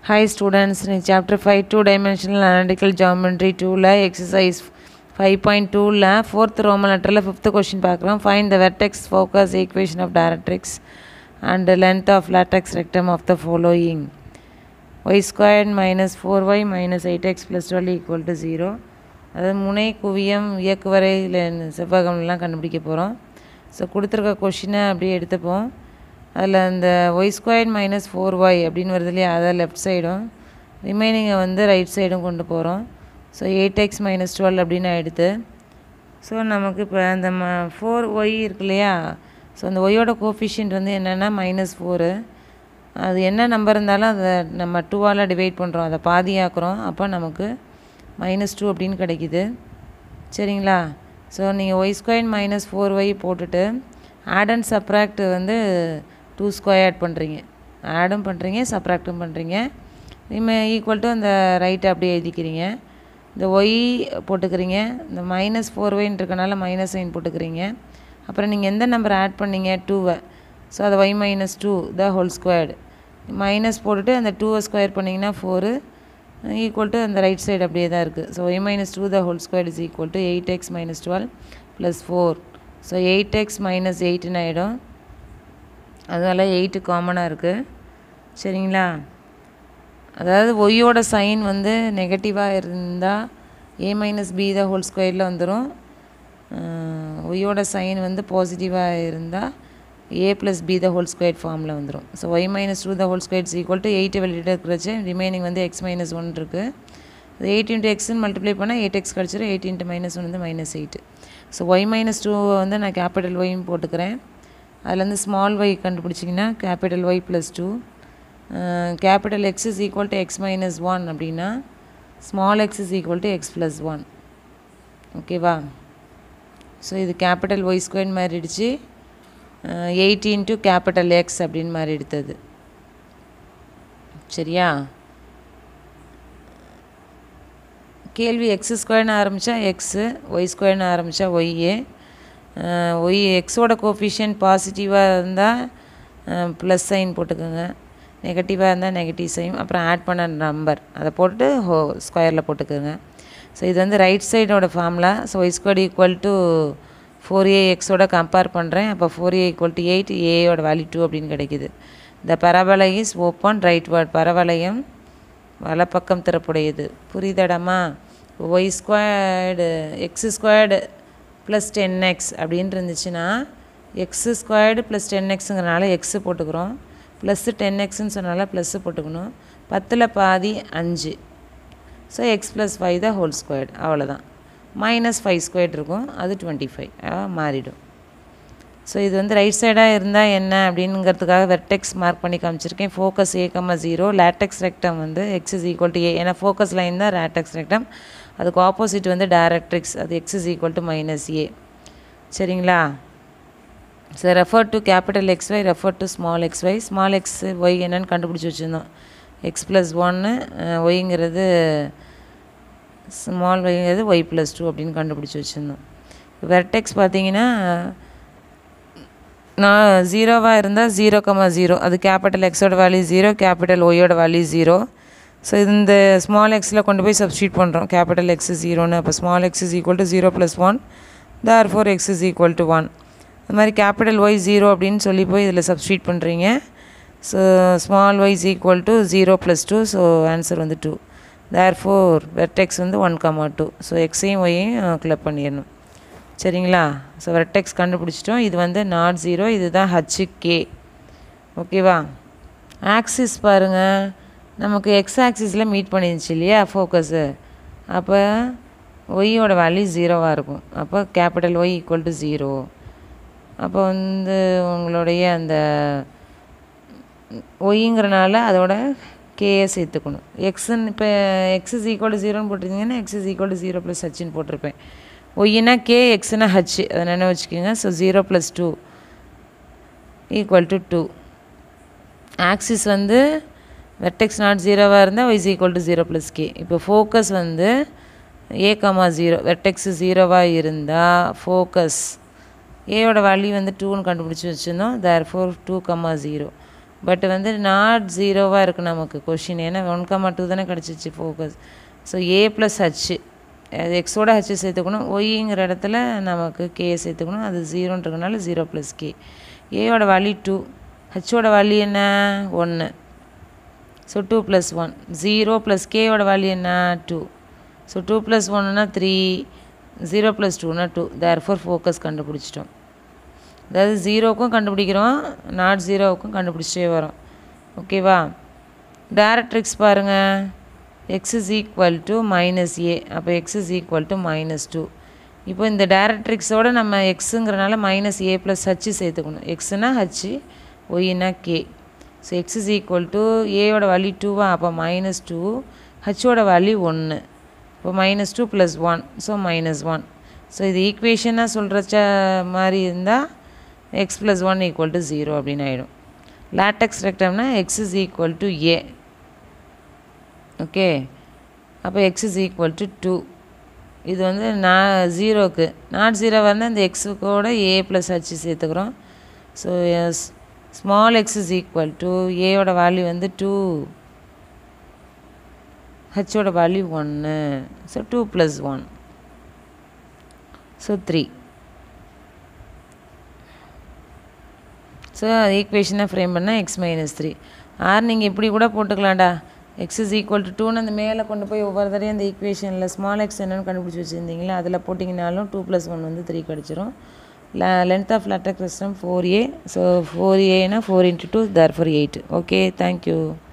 Hi students, in chapter 5 two-dimensional analytical geometry 2ல exercise 5.2ல fourth Roman letterல fifth question பார்க்குறோம் find the vertex focus equation of directrix and the length of latex rectum of the following y squared minus 4y minus 8x plus 12 equal to 0 அதாவது முனை குவியம் இயக்குவரை செவ்வகம்லாம் கண்டுபிடிக்க போகிறோம் so கொடுத்துருக்க கொஷினை அப்படியே எடுத்துப்போம் அதில் அந்த Y square minus four Y அப்படின்னு வருது இல்லையா அதை லெஃப்ட் சைடும் ரிமைனிங்கை வந்து ரைட் சைடும் கொண்டு போகிறோம் so eight X minus twelve அப்படின்னு எடுத்து ஸோ நமக்கு இப்போ அந்த ம ஃபோர் ஒய் இருக்கு இல்லையா ஸோ அந்த ஒய்யோட கோஃபிஷியன்ட் வந்து என்னென்னா மைனஸ் ஃபோரு அது என்ன நம்பர் இருந்தாலும் அதை நம்ம டூவால் டிவைட் பண்ணுறோம் அதை பாதியாக்குறோம் அப்போ நமக்கு மைனஸ் டூ அப்படின்னு கிடைக்கிது சரிங்களா ஸோ நீங்கள் Y square minus four Y போட்டுட்டு ஆட் அண்ட் சப்ராக்ட் வந்து டூ ஸ்கொயர் ஆட் பண்ணுறீங்க ஆடும் பண்ணுறீங்க சப்ராக்டும் பண்ணுறீங்க இமே ஈக்குவல் டு அந்த ரைட்டை அப்படியே எழுதிக்கிறீங்க இந்த ஒய் போட்டுக்கிறீங்க இந்த மைனஸ் ஃபோர் ஒய்ன்னு இருக்கனால மைனஸ் சைன் போட்டுக்கிறீங்க அப்புறம் நீங்கள் எந்த நம்பர் ஆட் பண்ணீங்க டூவை ஸோ அதை Y minus two the whole squared minus போட்டுட்டு அந்த டூவை ஸ்கொயர் பண்ணிங்கன்னா ஃபோரு ஈக்குவல் டு அந்த ரைட் சைடு அப்படியே தான் இருக்குது so Y minus two the whole square is equal to eight X minus twelve plus four so eight X minus எயிட்டுன்னு ஆகிடும் அதனால் எயிட்டு காமனாக இருக்குது சரிங்களா அதாவது ஒய்யோட சைன் வந்து நெகட்டிவாக இருந்தால் A minus B the whole ஸ்கொயரில் வந்துடும் ஒய்யோட சைன் வந்து பாசிட்டிவாக இருந்தால் A plus B the whole square ஃபார்மில் வந்துடும் so Y minus two the whole square is equal to eight வெளியிட்டு இருக்கிறச்சு ரிமைனிங் வந்து எக்ஸ் மைனஸ் ஒன் இருக்குது அது எயிட் இன்ட்டு எக்ஸ்னு மல்டிப்ளை பண்ணால் எயிட் எக்ஸ் கிடச்சிரும் எயிட் இன்ட்டு மைனஸ் ஒன் வந்து minus eight so Y minus two வந்து நான் கேபிட்டல் ஒய்னு போட்டுக்கிறேன் அதுலேருந்து ஸ்மால் ஒய் கண்டுபிடிச்சிங்கன்னா capital Y plus two capital X is equal to X minus one அப்படின்னா small X is equal to X plus one ஓகேவா so இது கேபிட்டல் ஒய் ஸ்கொயர் மாறிடுச்சு எயிட் இன்ட்டு கேபிட்டல் எக்ஸ் அப்படின்னு மாதிரி எடுத்தது சரியா கேள்வி எக்ஸ் ஸ்கொயர்னு ஆரம்பித்தா எக்ஸு ஒய் ஸ்கொயர்னு ஆரம்பித்தா ஒய்யே ஒய் எக்ஸோட கோஃபிஷியன்ட் பாசிட்டிவாக இருந்தால் ப்ளஸ் சைன் போட்டுக்கோங்க நெகட்டிவாக இருந்தால் நெகட்டிவ் சைன் அப்புறம் ஆட் பண்ண நம்பர் அதை போட்டு ஹோ ஸ்கொயரில் போட்டுக்கோங்க ஸோ இது வந்து ரைட் சைடோட formula so Y square equal to four A எக்ஸோட கம்பேர் பண்ணுறேன் அப்போ four A equal to eight ஏயோட வேல்யூ டூ அப்படின்னு கிடைக்கிது இந்த பரவலை இஸ் ஓப்பன் ரைட் வேர்ட் பரவளையம் வலப்பக்கம் திறப்புடையது புரியுதடமா Y squared X squared plus ten X அப்படின்னு இருந்துச்சுன்னா எக்ஸு ஸ்கொயர்டு ப்ளஸ் டென் எக்ஸுங்கிறனால எக்ஸு போட்டுக்கிறோம் ப்ளஸ்ஸு டென் எக்ஸுன்னு சொன்னால ப்ளஸ்ஸு போட்டுக்கணும் பத்தில் பாதி அஞ்சு so X plus five the whole squared அவ்வளோதான் மைனஸ் ஃபைவ் ஸ்கொயர்ட் இருக்கும் அது டுவெண்ட்டி ஃபைவ் மாறிடும் ஸோ இது வந்து ரைட் சைடாக இருந்தால் என்ன அப்படிங்கிறதுக்காக வெர்டெக்ஸ் மார்க் பண்ணி காமிச்சிருக்கேன் focus A comma zero latus rectum வந்து X is equal to A ஏன்னா ஃபோக்கஸ் லைன் தான் ரேட்டெக்ஸ் ரெக்டம் அதுக்கு ஆப்போசிட் வந்து டேரக்ட்ரிக்ஸ் அது X is equal to minus A சரிங்களா so refer to capital X Y refer to small X Y small X Y என்னன்னு கண்டுபிடிச்சி வச்சுருந்தோம் X plus ஒன்று ஒய்ங்கிறது ஸ்மால் ஒய்ங்கிறது ஒய் ப்ளஸ் டூ அப்படின்னு கண்டுபிடிச்சி வச்சுருந்தோம் வெர்டெக்ஸ் பார்த்தீங்கன்னா நான் ஜீரோவாக இருந்தால் ஜீரோ கம்மா ஜீரோ அது கேபிட்டல் எக்ஸோட வேல்யூ ஜீரோ கேபிட்டல் ஒய்யோட வேல்யூ ஜீரோ ஸோ இந்த ஸ்மால் எக்ஸில் கொண்டு போய் சப்ஸ்டியூட் பண்ணுறோம் கேபிட்டல் எக்ஸ் ஜீரோன்னு அப்போ small X is equal to zero plus one therefore X is equal to one அது மாதிரி கேபிட்டல் ஒய் ஜீரோ அப்படின்னு சொல்லி போய் இதில் சப்ஸ்டியூட் பண்ணுறீங்க so small Y is equal to zero plus two so answer வந்து டூ தேர் ஃபோர் வெர்டெக்ஸ் வந்து one comma two so எக்ஸையும் ஒய்யும் கிளப் பண்ணிடணும் சரிங்களா ஸோ வெர்டெக்ஸ் கண்டுபிடிச்சிட்டோம் இது வந்து நாட் ஜீரோ இது தான் ஹச்சு கே ஓகேவா ஆக்சிஸ் பாருங்கள் நமக்கு எக்ஸ் ஆக்சிஸில் மீட் பண்ணிருந்துச்சு இல்லையா ஃபோக்கஸு அப்போ ஒய்யோட வேல்யூ ஜீரோவாக இருக்கும் அப்போ capital Y equal to zero அப்போ வந்து உங்களுடைய அந்த ஒய்ங்கிறனால அதோட கேயை சேர்த்துக்கணும் எக்ஸுன்னு இப்போ எக்ஸ் இஸ் ஈக்குவல் டு ஜீரோன்னு போட்டிருந்தீங்கன்னா x is equal to zero plus ஹச்சின்னு போட்டிருப்பேன் ஒய்னா கே எக்ஸ்னா ஹச் அதை நினைவு வச்சுக்கோங்க so zero plus two equal to two axis வந்து வெர்டெக்ஸ் நாட் ஜீரோவாக இருந்தால் y is equal to zero plus k இப்போ ஃபோக்கஸ் வந்து ஏ கமா ஜீரோ வெர்டெக்ஸ் ஜீரோவாக இருந்தால் ஃபோக்கஸ் ஏயோட வேல்யூ வந்து டூன்னு கண்டுபிடிச்சி வச்சுருந்தோம் therefore two comma zero but வந்து நாட் ஜீரோவாக இருக்குது நமக்கு கொஷின் ஏன்னா ஒன் கமா டூ தானே கிடச்சிச்சு focus so a plus h அது எக்ஸோட ஹச்சு சேர்த்துக்கணும் ஒய்ங்கிற இடத்துல நமக்கு கே சேர்த்துக்கணும் அது ஜீரோன்றதுனால ஜீரோ ப்ளஸ் கே ஏயோட வேல்யூ டூ ஹச்சோட வேல்யூ என்ன ஒன்று so two plus one zero plus கேயோட வேல்யூ என்ன டூ ஸோ டூ ப்ளஸ் ஒன்னுனா த்ரீ ஜீரோ ப்ளஸ் டூனா டூ தேர் ஃபோர் ஃபோக்கஸ் கண்டுபிடிச்சிட்டோம் அதாவது ஜீரோவுக்கும் கண்டுபிடிக்கிறோம் நாட் ஜீரோவுக்கும் கண்டுபிடிச்சிட்டே வரோம் ஓகேவா டேரக்ட்ரிக்ஸ் பாருங்கள் x is equal to minus a அப்போ x is equal to minus two இப்போ இந்த டேரக்ட்ரிக்ஸோட நம்ம எக்ஸுங்கிறனால மைனஸ் ஏ ப்ளஸ் ஹச்சு சேர்த்துக்கணும் எக்ஸுனா ஹச்சு ஒய்னா k so x is equal to ஏயோட வேல்யூ டூவா அப்போ மைனஸ் டூ ஹச்சோட வேல்யூ ஒன்று இப்போ minus two plus one so minus one so இது ஈக்குவேஷனாக சொல்கிறச்ச மாதிரி இருந்தால் x plus one equal to zero அப்படின்னு ஆகிடும் லேட்டக்ஸ் ரெக்டம்னா x is equal to a okay அப்போ x is equal to two இது வந்து நான் ஜீரோக்கு நாட் ஜீரோ வந்து இந்த எக்ஸுக்கோட ஏ ப்ளஸ் ஹச் சேர்த்துக்கிறோம் so yes small X is equal to ஏயோட வேல்யூ வந்து டூ ஹச்சோட வேல்யூ ஒன்று so two plus one so three so ஈக்குவேஷனை ஃப்ரேம் பண்ணால் எக்ஸ் மைனஸ் த்ரீ ஆர் நீங்கள் இப்படி கூட போட்டுக்கலாம்டா எக்ஸ் இஸ் ஈக்குவல் டு டூன்னு அந்த மேலே கொண்டு போய் ஒவ்வொரு தடையும் அந்த ஈக்குவேஷனில் ஸ்மால் எக்ஸ் என்னென்னு கண்டுபிடிச்சி வச்சுருந்தீங்களா அதில் போட்டிங்கனாலும் டூ ப்ளஸ் ஒன் வந்து த்ரீ கிடச்சிரும் length of latus rectum four a so four ஏனா four into two therefore eight okay thank you